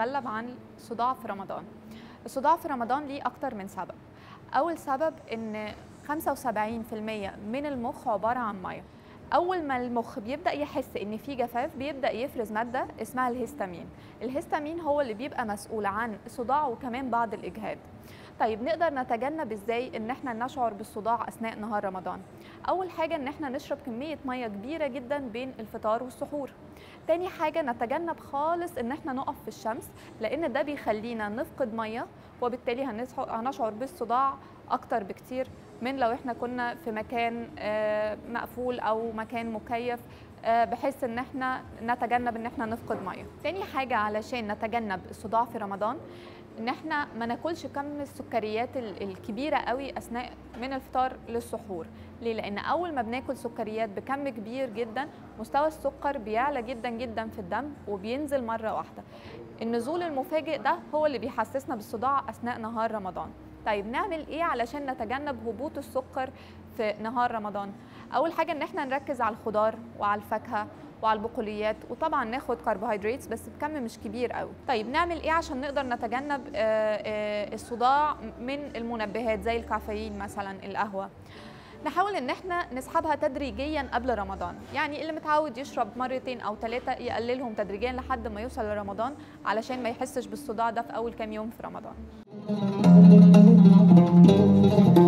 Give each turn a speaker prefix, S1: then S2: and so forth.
S1: نتغلب عن الصداع في رمضان الصداع في رمضان ليه اكتر من سبب اول سبب ان 75% من المخ عباره عن ميه اول ما المخ بيبدا يحس ان في جفاف بيبدا يفرز ماده اسمها الهستامين الهستامين هو اللي بيبقى مسؤول عن الصداع وكمان بعض الاجهاد طيب نقدر نتجنب ازاي ان احنا نشعر بالصداع اثناء نهار رمضان اول حاجه ان احنا نشرب كميه ميه كبيره جدا بين الفطار والسحور تاني حاجه نتجنب خالص ان احنا نقف في الشمس لان ده بيخلينا نفقد ميه وبالتالي هنصح- هنشعر بالصداع اكتر بكتير من لو احنا كنا في مكان آه، مقفول او مكان مكيف آه، بحيث ان احنا نتجنب ان احنا نفقد ميه تاني حاجه علشان نتجنب الصداع في رمضان ان احنا ما ناكلش كم السكريات ال- الكبيره قوي اثناء من الفطار للسحور ليه لان اول ما بناكل سكريات بكم كبير جدا مستوى السكر بيعلى جدا جدا في الدم وبينزل مره واحده النزول المفاجئ ده هو اللي بيحسسنا بالصداع اثناء نهار رمضان طيب نعمل ايه علشان نتجنب هبوط السكر في نهار رمضان اول حاجه ان احنا نركز على الخضار وعلى الفاكهه وعلى البقوليات وطبعا ناخد كربوهيدرات بس بكم مش كبير قوي طيب نعمل ايه عشان نقدر نتجنب آه، آه، الصداع من المنبهات زي الكافيين مثلا القهوه نحاول ان احنا نسحبها تدريجيا قبل رمضان يعني اللي متعود يشرب مرتين او ثلاثه يقللهم تدريجيا لحد ما يوصل لرمضان علشان ما يحسش بالصداع ده في اول كام يوم في رمضان